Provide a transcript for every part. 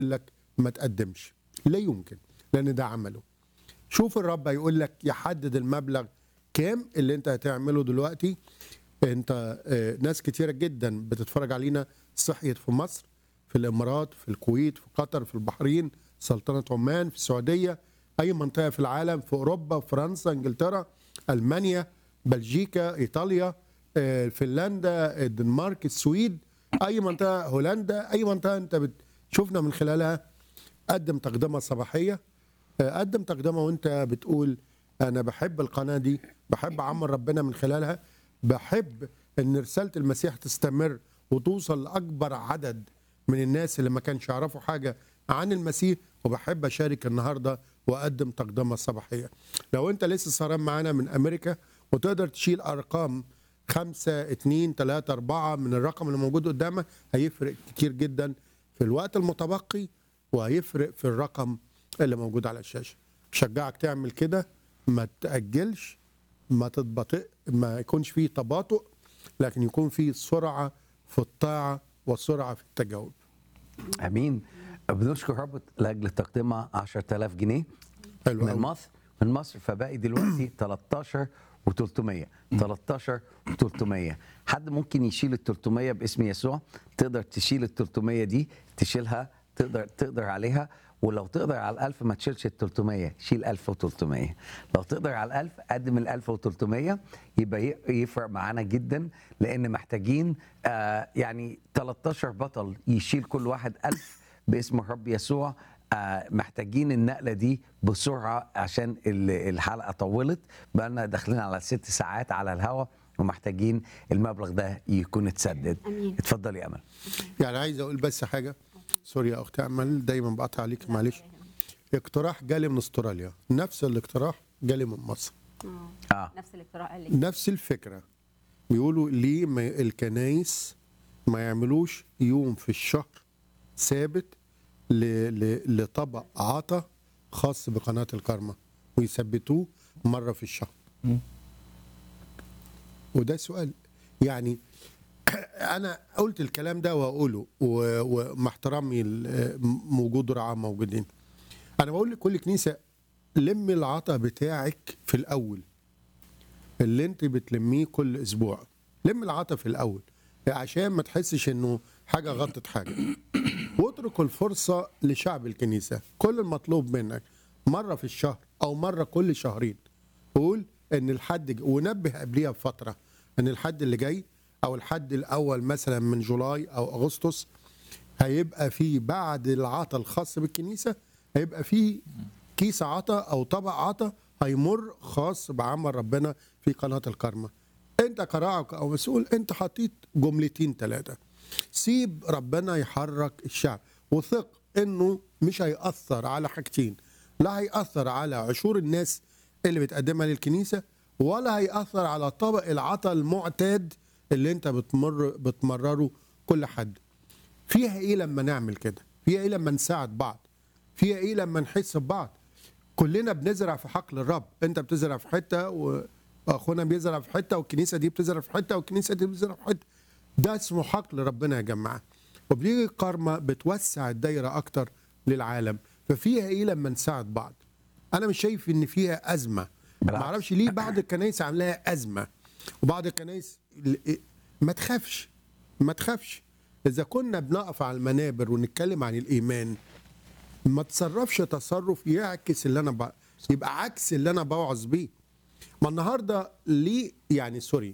لك ما تقدمش لا يمكن لان ده عمله شوف الرب هيقول لك يحدد المبلغ كام اللي انت هتعمله دلوقتي انت آه، ناس كتيره جدا بتتفرج علينا صحيت في مصر في الامارات في الكويت في قطر في البحرين سلطنه عمان في السعوديه اي منطقه في العالم في اوروبا فرنسا انجلترا المانيا بلجيكا ايطاليا آه، فنلندا الدنمارك السويد اي منطقه هولندا اي منطقه انت بتشوفنا من خلالها قدم تقدمه صباحيه آه، قدم تقدمه وانت بتقول انا بحب القناه دي بحب اعمر ربنا من خلالها بحب ان رساله المسيح تستمر وتوصل لاكبر عدد من الناس اللي ما كانش يعرفوا حاجه عن المسيح وبحب اشارك النهارده واقدم تقدمه صباحيه. لو انت لسه سهران معانا من امريكا وتقدر تشيل ارقام خمسة اتنين تلاتة أربعة من الرقم اللي موجود قدامك هيفرق كتير جدا في الوقت المتبقي وهيفرق في الرقم اللي موجود على الشاشة شجعك تعمل كده ما تأجلش ما تتبطئ ما يكونش فيه تباطؤ لكن يكون فيه سرعة في الطاعة وسرعة في التجاوب امين بنشكر رب لاجل التقدمه 10000 جنيه حلو من أوي. مصر من مصر فباقي دلوقتي 13 و300 13 و300 حد ممكن يشيل ال 300 باسم يسوع تقدر تشيل ال 300 دي تشيلها تقدر تقدر عليها ولو تقدر على الألف ما تشيلش ال 300 شيل 1300 لو تقدر على الألف قدم ال 1300 يبقى ي- يفرق معانا جدا لأن محتاجين آه يعني 13 بطل يشيل كل واحد 1000 باسم الرب يسوع آه، محتاجين النقله دي بسرعه عشان ال- الحلقه طولت بقالنا داخلين على ست ساعات على الهوا ومحتاجين المبلغ ده يكون اتسدد أمين. اتفضل يا امل يعني عايز أقول بس حاجة سوري يا أختي أمل دايما بقطع عليك معلش اقتراح جالي من استراليا نفس الاقتراح جالي من مصر اه نفس الاقتراح اللي نفس الفكرة بيقولوا ليه ما الكنايس ما يعملوش يوم في الشهر ثابت ل... ل... لطبق عطا خاص بقناة الكرمة ويثبتوه مرة في الشهر وده سؤال يعني انا قلت الكلام ده واقوله و- ومع احترامي ل- موجود رعاة موجودين انا بقول لكل كنيسه لم العطا بتاعك في الاول اللي انت بتلميه كل اسبوع لم العطا في الاول عشان ما تحسش انه حاجه غطت حاجه واترك الفرصه لشعب الكنيسه كل المطلوب منك مره في الشهر او مره كل شهرين قول ان الحد ج- ونبه قبليها بفتره ان الحد اللي جاي او الحد الاول مثلا من جولاي او اغسطس هيبقى فيه بعد العطا الخاص بالكنيسه هيبقى فيه كيس عطا او طبق عطا هيمر خاص بعمل ربنا في قناه الكرمه انت كراعي او مسؤول انت حطيت جملتين ثلاثه سيب ربنا يحرك الشعب وثق انه مش هيأثر على حاجتين لا هيأثر على عشور الناس اللي بتقدمها للكنيسه ولا هيأثر على طبق العطا المعتاد اللي انت بتمر بتمرره كل حد فيها ايه لما نعمل كده فيها ايه لما نساعد بعض فيها ايه لما نحس ببعض كلنا بنزرع في حقل الرب انت بتزرع في حته واخونا بيزرع في حته والكنيسه دي بتزرع في حته والكنيسه دي بتزرع في حته ده اسمه حقل ربنا يا جماعه وبيجي الكارما بتوسع الدايره اكتر للعالم ففيها ايه لما نساعد بعض انا مش شايف ان فيها ازمه ما بالعكس. اعرفش ليه بعض الكنائس عاملاها ازمه وبعض الكنائس ال- ما تخافش ما تخافش اذا كنا بنقف على المنابر ونتكلم عن الايمان ما تصرفش تصرف يعكس اللي انا ب... يبقى عكس اللي انا بوعظ بيه ما النهارده ليه يعني سوري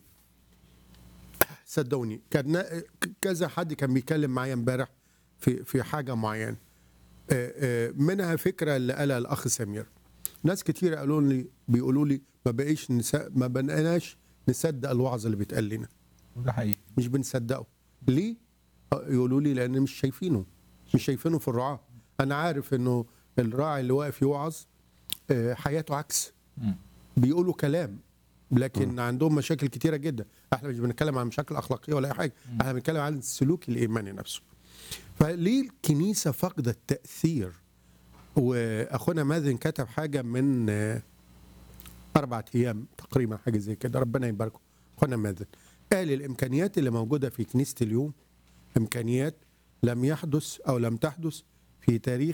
صدقوني كان نا- كذا حد كان بيتكلم معايا امبارح في في حاجه معينه آه، آه، منها فكره اللي قالها الاخ سمير ناس كتير قالوا لي بيقولوا لي ما بقيش نسا... ما بقيناش نصدق الوعظ اللي بيتقال لنا وده حقيقي مش بنصدقه ليه آه، يقولوا لي لان مش شايفينه مش شايفينه في الرعاه انا عارف انه الراعي اللي واقف يوعظ آه، حياته عكس مم. بيقولوا كلام لكن عندهم مشاكل كتيره جدا احنا مش بنتكلم عن مشاكل اخلاقيه ولا اي حاجه احنا بنتكلم عن السلوك الايماني نفسه فليه الكنيسه فاقده التاثير واخونا مازن كتب حاجه من آه، اربع ايام تقريبا حاجه زي كده ربنا يباركه اخونا مازن قال الامكانيات اللي موجوده في كنيسه اليوم امكانيات لم يحدث او لم تحدث في تاريخ